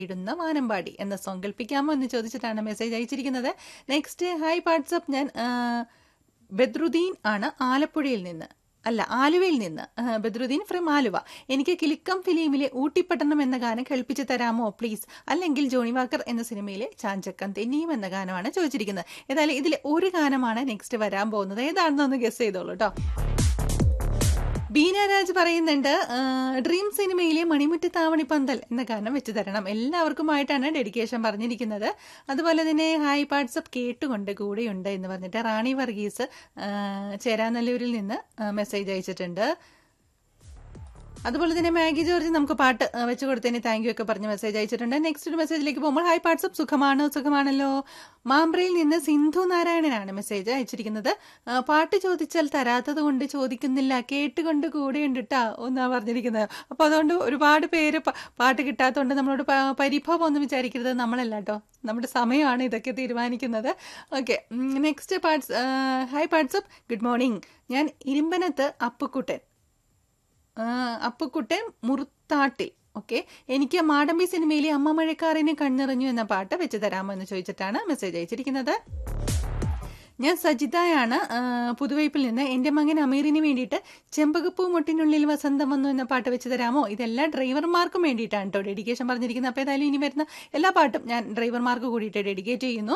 ഇടുന്ന വാനമ്പാടി എന്ന സോങ് കേൾപ്പിക്കാമോ എന്ന് ചോദിച്ചിട്ടാണ് മെസ്സേജ് അയച്ചിരിക്കുന്നത് നെക്സ്റ്റ് ഹായ് വാട്സപ്പ് ഞാൻ ആ, ബദ്രുദ്ദീൻ ആണ് ആലപ്പുഴയിൽ നിന്ന് അല്ല ആലുവയിൽ നിന്ന് ആ, ബദ്രുദ്ദീൻ ഫ്രം ആലുവ എനിക്ക് കിലുക്കം ഫിലിമിലെ ഊട്ടിപ്പട്ടണം എന്ന ഗാനം കേൾപ്പിച്ചു തരാമോ പ്ലീസ് അല്ലെങ്കിൽ ജോണി വാക്കർ എന്ന സിനിമയിലെ ചാഞ്ചക്കം തെന്നിയും എന്ന ഗാനമാണ് ചോദിച്ചിരിക്കുന്നത് ഏതായാലും ഇതിലെ ഒരു ഗാനമാണ് നെക്സ്റ്റ് വരാൻ പോകുന്നത് ഏതാണെന്നൊന്ന് ഗസ് ചെയ്തോളൂ കേട്ടോ ബീന രാജ് പറയുന്നുണ്ട് ആ, ഡ്രീം സിനിമയിലെ മണിമുറ്റത്താവണി പന്തൽ എന്ന ഗാനം വെച്ച് തരണം എല്ലാവർക്കുമായിട്ടാണ് ഡെഡിക്കേഷൻ പറഞ്ഞിരിക്കുന്നത് അതുപോലെ തന്നെ ഹായ് വാട്സപ്പ് കേട്ടുകൊണ്ട് കൂടെയുണ്ട് എന്ന് പറഞ്ഞിട്ട് റാണി വർഗീസ് ആ, ചേരാനല്ലൂരിൽ നിന്ന് ആ, മെസ്സേജ് അയച്ചിട്ടുണ്ട് അതുപോലെ തന്നെ മാഗി ജോർജ് നമുക്ക് പാട്ട് ആ, വെച്ച് കൊടുത്തതിന് താങ്ക് യു ഒക്കെ പറഞ്ഞ് മെസ്സേജ് അയച്ചിട്ടുണ്ട് നെക്സ്റ്റ് ഒരു മെസ്സേജിലേക്ക് പോകുമ്പോൾ ഹായ് വാട്സപ്പ് സുഖമാണോ സുഖമാണല്ലോ മാമ്പ്രയിൽ നിന്ന് സിന്ധു നാരായണനാണ് മെസ്സേജ് അയച്ചിരിക്കുന്നത് ആ, പാട്ട് ചോദിച്ചാൽ തരാത്തത് കൊണ്ട് ചോദിക്കുന്നില്ല കേട്ടുകൊണ്ട് കൂടെയുണ്ട് ട്ടാ എന്നാ പറഞ്ഞിരിക്കുന്നത് അപ്പോൾ അതുകൊണ്ട് ഒരുപാട് പേര് പ- പാട്ട് കിട്ടാത്തതുകൊണ്ട് നമ്മളോട് പ- പരിഭവം ഒന്നും വിചാരിക്കരുത് നമ്മളല്ല കേട്ടോ നമ്മുടെ സമയമാണ് ഇതൊക്കെ തീരുമാനിക്കുന്നത് okay next parts hi WhatsApp good morning ഞാൻ ഇരുമ്പനത്ത് അപ്പുക്കുട്ടൻ ആ, അപ്പുക്കുട്ടൻ മുറുത്താട്ടിൽ ഓക്കെ എനിക്ക് മാടമ്പി സിനിമയിലെ അമ്മ മഴക്കാറിന് കണ്ണിറഞ്ഞു എന്ന പാട്ട് വെച്ച് തരാമോ എന്ന് ചോദിച്ചിട്ടാണ് മെസ്സേജ് അയച്ചിരിക്കുന്നത് ഞാൻ സജിതയാണ് ആ, പുതുവൈപ്പിൽ നിന്ന് എൻ്റെ മകൻ അമീറിന് വേണ്ടിയിട്ട് ചെമ്പകപ്പൂ മുട്ടിനുള്ളിൽ വസന്തം വന്നു എന്ന പാട്ട് വെച്ച് തരാമോ ഇതെല്ലാം ഡ്രൈവർമാർക്കും വേണ്ടിയിട്ടാണ് കേട്ടോ ഡെഡിക്കേഷൻ പറഞ്ഞിരിക്കുന്നത് അപ്പോൾ ഏതായാലും ഇനി വരുന്ന എല്ലാ പാട്ടും ഞാൻ ഡ്രൈവർമാർക്ക് കൂടിയിട്ട് ഡെഡിക്കേറ്റ് ചെയ്യുന്നു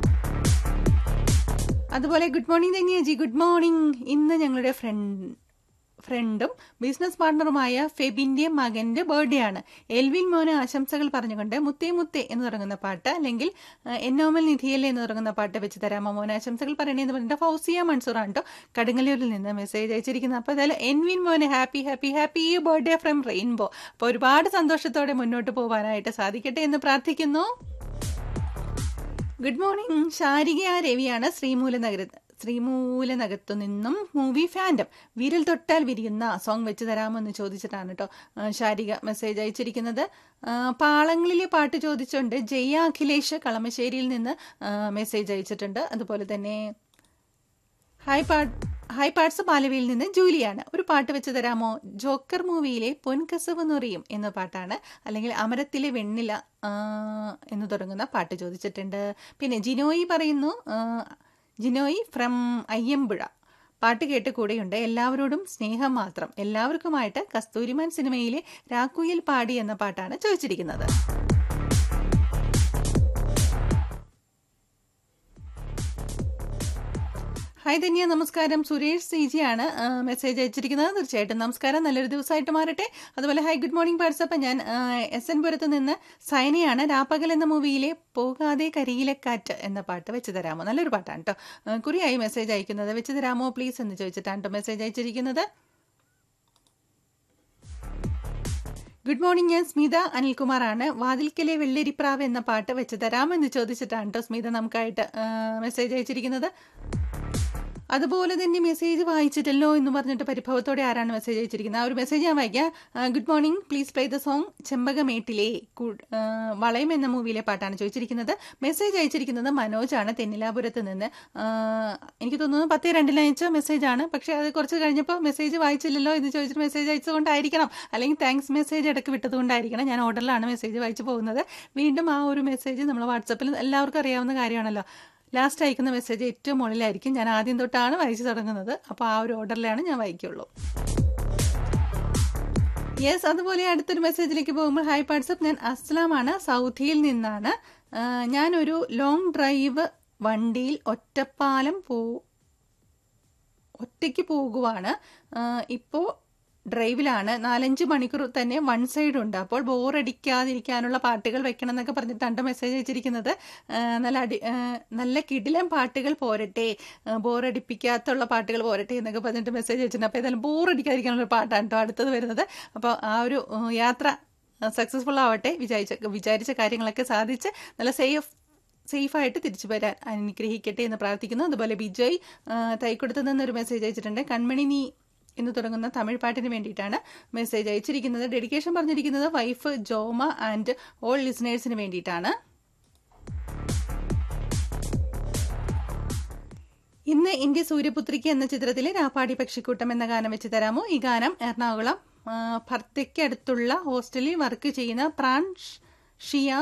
അതുപോലെ good morning Dhanyaji good morning ഇന്ന് ഞങ്ങളുടെ ഫ്രണ്ട് ഫ്രണ്ടും ബിസിനസ് പാർട്ണറുമായ ഫെബിന്റെ മകന്റെ ബർത്ത്ഡേ ആണ് എൽവിൻ മോന് ആശംസകൾ പറഞ്ഞുകൊണ്ട് മുത്തേ മുത്തേ എന്ന് തുടങ്ങുന്ന പാട്ട് അല്ലെങ്കിൽ ആ, എന്നോമൽ നിധിയല്ലേ എന്ന് തുടങ്ങുന്ന പാട്ട് വെച്ച് തരാമോ മോന് ആശംസകൾ പറയണേന്ന് പറഞ്ഞിട്ട് ഫൗസിയ മൻസൂർ ആണ് കേട്ടോ കടുങ്ങല്ലൂരിൽ നിന്ന് മെസ്സേജ് അയച്ചിരിക്കുന്നത് അപ്പോൾ ഏതായാലും എൻവിൻ മോന് happy happy happy birthday from rainbow അപ്പോൾ ഒരുപാട് സന്തോഷത്തോടെ മുന്നോട്ട് പോകാനായിട്ട് സാധിക്കട്ടെ എന്ന് പ്രാർത്ഥിക്കുന്നു ഗുഡ് മോർണിംഗ് ശാരിക രവിയാണ് ശ്രീമൂലനഗര ശ്രീമൂലനകത്തു നിന്നും മൂവി ഫാൻഡം വിരൽ തൊട്ടാൽ വിരിയുന്ന സോങ് വെച്ച് തരാമെന്ന് ചോദിച്ചിട്ടാണ് കേട്ടോ ആ, ശാരിക മെസ്സേജ് അയച്ചിരിക്കുന്നത് ആ, പാളങ്ങളിലെ പാട്ട് ചോദിച്ചുകൊണ്ട് ജയ അഖിലേഷ് കളമശ്ശേരിയിൽ നിന്ന് ആ, മെസ്സേജ് അയച്ചിട്ടുണ്ട് അതുപോലെ തന്നെ ഹായ് പാട്ട് ഹായ് പാട്സ് പാലവിയിൽ നിന്ന് ജൂലിയാണ് ഒരു പാട്ട് വെച്ച് തരാമോ ജോക്കർ മൂവിയിലെ പൊൻകസവ് നൊറിയും എന്ന പാട്ടാണ് അല്ലെങ്കിൽ അമരത്തിലെ വെണ്ണില ആ, എന്ന് തുടങ്ങുന്ന പാട്ട് ചോദിച്ചിട്ടുണ്ട് പിന്നെ ജിനോയി പറയുന്നു ആ, ജിനോയി ഫ്രം അയ്യമ്പുഴ പാട്ട് കേട്ട് കൂടെയുണ്ട് എല്ലാവരോടും സ്നേഹം മാത്രം എല്ലാവർക്കുമായിട്ട് കസ്തൂരിമാൻ സിനിമയിലെ രാക്കുയിൽ പാടി എന്ന പാട്ടാണ് ചോദിച്ചിരിക്കുന്നത് ഹായ് ധന്യ നമസ്കാരം സുരേഷ് സി ജി ആണ് ആ, മെസ്സേജ് അയച്ചിരിക്കുന്നത് തീർച്ചയായിട്ടും നമസ്കാരം നല്ലൊരു ദിവസമായിട്ട് മാറട്ടെ അതുപോലെ ഹായ് ഗുഡ് മോർണിംഗ് വാട്സപ്പ് ഞാൻ ആ, എസ് എൻ പുരത്ത് നിന്ന് സൈനയാണ് രാപ്പകൽ എന്ന മൂവിയിലെ പോകാതെ കരിയിലക്കാറ്റ് എന്ന പാട്ട് വെച്ച് തരാമോ നല്ലൊരു പാട്ടാണ് കേട്ടോ ആ, കുറിയായി മെസ്സേജ് അയക്കുന്നത് വെച്ച് തരാമോ പ്ലീസ് എന്ന് ചോദിച്ചിട്ടാണ് കേട്ടോ മെസ്സേജ് അയച്ചിരിക്കുന്നത് ഗുഡ് മോർണിംഗ് ഞാൻ സ്മിത അനിൽകുമാറാണ് വാതിൽക്കലെ വെള്ളരിപ്രാവ് എന്ന പാട്ട് വെച്ച് തരാമെന്ന് ചോദിച്ചിട്ടാണ് കേട്ടോ സ്മിത നമുക്കായിട്ട് ആ, മെസ്സേജ് അയച്ചിരിക്കുന്നത് അതുപോലെ തന്നെ മെസ്സേജ് വായിച്ചിട്ടല്ലോ എന്ന് പറഞ്ഞിട്ട് പരിഭവത്തോടെ ആരാണ് മെസ്സേജ് അയച്ചിരിക്കുന്നത് ആ ഒരു മെസ്സേജ് ഞാൻ വായിക്കാം good morning please play the song ചെമ്പകമേട്ടിലെ കു- ആ, വളയം എന്ന മൂവിയിലെ പാട്ടാണ് ചോദിച്ചിരിക്കുന്നത് മെസ്സേജ് അയച്ചിരിക്കുന്നത് മനോജാണ് തെന്നിലാപുരത്ത് നിന്ന് ആ, എനിക്ക് തോന്നുന്നു പത്തേ രണ്ടിന് അയച്ച മെസ്സേജാണ് പക്ഷേ അത് കുറച്ച് കഴിഞ്ഞപ്പോൾ മെസ്സേജ് വായിച്ചില്ലല്ലോ എന്ന് ചോദിച്ചിട്ട് മെസ്സേജ് അയച്ചതുകൊണ്ടായിരിക്കണം അല്ലെങ്കിൽ താങ്ക്സ് മെസ്സേജ് ഇടയ്ക്ക് വിട്ടതുകൊണ്ടായിരിക്കണം ഞാൻ ഓർഡറിലാണ് മെസ്സേജ് വായിച്ചു പോകുന്നത് വീണ്ടും ആ ഒരു മെസ്സേജ് നമ്മൾ വാട്സപ്പിൽ എല്ലാവർക്കും അറിയാവുന്ന കാര്യമാണല്ലോ ലാസ്റ്റ് അയക്കുന്ന മെസ്സേജ് ഏറ്റവും മുകളിലായിരിക്കും ഞാൻ ആദ്യം തൊട്ടാണ് വായിച്ചു തുടങ്ങുന്നത് അപ്പോൾ ആ ഒരു ഓർഡറിലാണ് ഞാൻ വായിക്കുള്ളൂ യെസ് അതുപോലെ അടുത്തൊരു മെസ്സേജിലേക്ക് പോകുമ്പോൾ ഹായ് വാട്സപ്പ് ഞാൻ അസ്ലാമാണ് സൗദിയിൽ നിന്നാണ് ആ, ഞാനൊരു ലോങ് ഡ്രൈവ് വണ്ടിയിൽ ഒറ്റപ്പാലം പോ ഒറ്റയ്ക്ക് പോകുവാണ് ഇപ്പോൾ ഡ്രൈവിലാണ് നാലഞ്ച് മണിക്കൂർ തന്നെ വൺ സൈഡ് ഉണ്ട് അപ്പോൾ ബോറടിക്കാതിരിക്കാനുള്ള പാട്ടുകൾ വെക്കണം എന്നൊക്കെ പറഞ്ഞിട്ടാണ് മെസ്സേജ് അയച്ചിരിക്കുന്നത് ആ, നല്ല അടി ആ, നല്ല കിടിലൻ പാട്ടുകൾ പോരട്ടെ ആ, ബോറടിപ്പിക്കാത്തുള്ള പാട്ടുകൾ പോരട്ടെ എന്നൊക്കെ പറഞ്ഞിട്ട് മെസ്സേജ് അയച്ചിട്ടുണ്ട് അപ്പോൾ ഏതായാലും ബോറടിക്കാതിരിക്കാനുള്ള പാട്ടാണ് കേട്ടോ അടുത്തത് വരുന്നത് അപ്പോൾ ആ ഒരു ഉം, യാത്ര സക്സസ്ഫുൾ ആവട്ടെ വിചാരിച്ച വിചാരിച്ച കാര്യങ്ങളൊക്കെ സാധിച്ച് നല്ല സേഫ് സേഫായിട്ട് തിരിച്ചു വരാൻ അനുഗ്രഹിക്കട്ടെ എന്ന് പ്രാർത്ഥിക്കുന്നു അതുപോലെ ബിജോയ് ആ, തൈക്കുടത്ത് നിന്നൊരു മെസ്സേജ് അയച്ചിട്ടുണ്ട് കൺമണി നീ എന്ന് തുടങ്ങുന്ന തമിഴ് പാട്ടിന് വേണ്ടിയിട്ടാണ് മെസ്സേജ് അയച്ചിരിക്കുന്നത് ഡെഡിക്കേഷൻ പറഞ്ഞിരിക്കുന്നത് വൈഫ് ജോമ ആൻഡ് ഓൾ ലിസണേഴ്സിന് വേണ്ടിയിട്ടാണ് ഇന്ന് ഇന്ത്യ സൂര്യപുത്രിക്ക് എന്ന ചിത്രത്തിലെ രാപ്പാടി പക്ഷിക്കൂട്ടം എന്ന ഗാനം വെച്ച് തരാമോ ഈ ഗാനം എറണാകുളം ആ, ഭർത്തയ്ക്കടുത്തുള്ള ഹോസ്റ്റലിൽ വർക്ക് ചെയ്യുന്ന പ്രാൺ ഷ്- ഷിയ